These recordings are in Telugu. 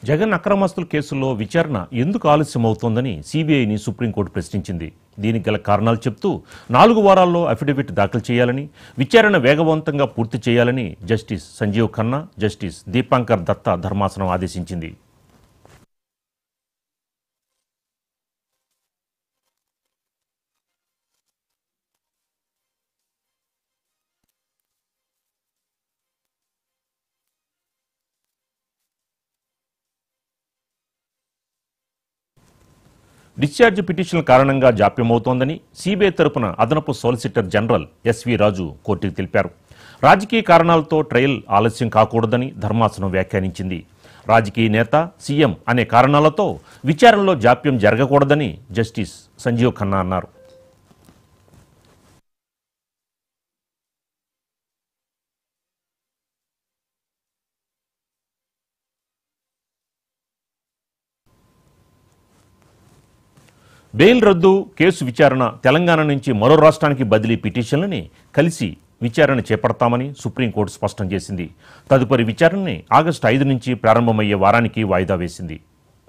జగన్ అక్రమస్తుల కేసుల్లో విచారణ ఎందుకు ఆలస్యమవుతోందని సీబీఐని సుప్రీంకోర్టు ప్రశ్నించింది దీనికి గల కారణాలు చెప్తూ నాలుగు వారాల్లో అఫిడవిట్ దాఖలు చేయాలని విచారణ వేగవంతంగా పూర్తి చేయాలని జస్టిస్ సంజీవ్ ఖన్నా జస్టిస్ దీపాంకర్ దత్తా ధర్మాసనం ఆదేశించింది డిశ్చార్జ్ పిటిషన్ల కారణంగా జాప్యమవుతోందని సీబీఐ తరపున అదనపు సోలిసిటర్ జనరల్ ఎస్వి రాజు కోర్టుకు తెలిపారు రాజకీయ కారణాలతో ట్రయల్ ఆలస్యం కాకూడదని ధర్మాసనం వ్యాఖ్యానించింది రాజకీయ నేత సీఎం అనే కారణాలతో విచారణలో జాప్యం జరగకూడదని జస్టిస్ సంజీవ్ ఖన్నా అన్నారు బెయిల్ రద్దు కేసు విచారణ తెలంగాణ నుంచి మరో రాష్ట్రానికి బదిలీ పిటిషన్లని కలిసి విచారణ చేపడతామని సుప్రీంకోర్టు స్పష్టం చేసింది తదుపరి విచారణని ఆగస్టు ఐదు నుంచి ప్రారంభమయ్యే వారానికి వాయిదా వేసింది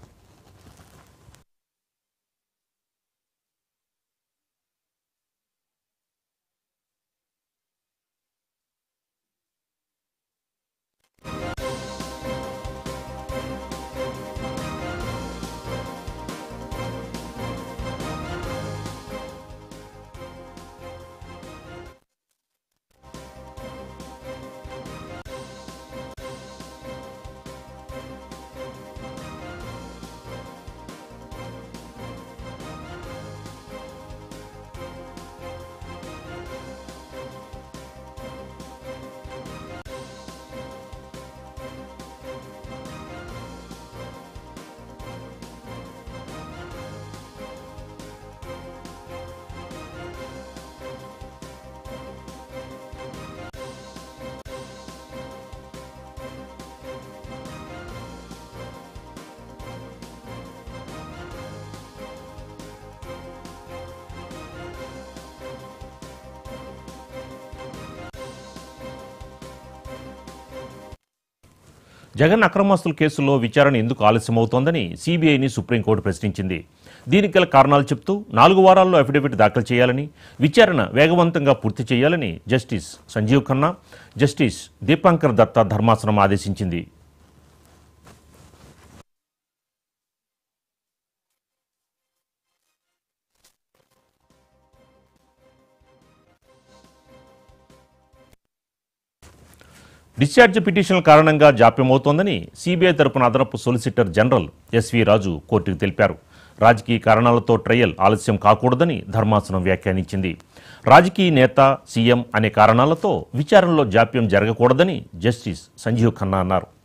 జగన్ అక్రమాస్తుల కేసులో విచారణ ఎందుకు ఆలస్యమవుతోందని సీబీఐని సుప్రీంకోర్టు ప్రశ్నించింది దీనికి గల కారణాలు చెప్తూ నాలుగు వారాల్లో అఫిడవిట్ దాఖలు చేయాలని విచారణ వేగవంతంగా పూర్తి చేయాలని జస్టిస్ సంజీవ్ ఖన్నా జస్టిస్ దీపాంకర్ దత్తా ధర్మాసనం ఆదేశించింది డిశ్చార్జ్ పిటిషన్ల కారణంగా జాప్యమవుతోందని సీబీఐ తరపున అదనపు సొలిసిటర్ జనరల్ ఎస్వి రాజు కోర్టుకు తెలిపారు రాజకీయ కారణాలతో ట్రయల్ ఆలస్యం కాకూడదని ధర్మాసనం వ్యాఖ్యానించింది రాజకీయ నేత సీఎం అనే కారణాలతో విచారణలో జాప్యం జరగకూడదని జస్టిస్ సంజీవ్ ఖన్నా అన్నారు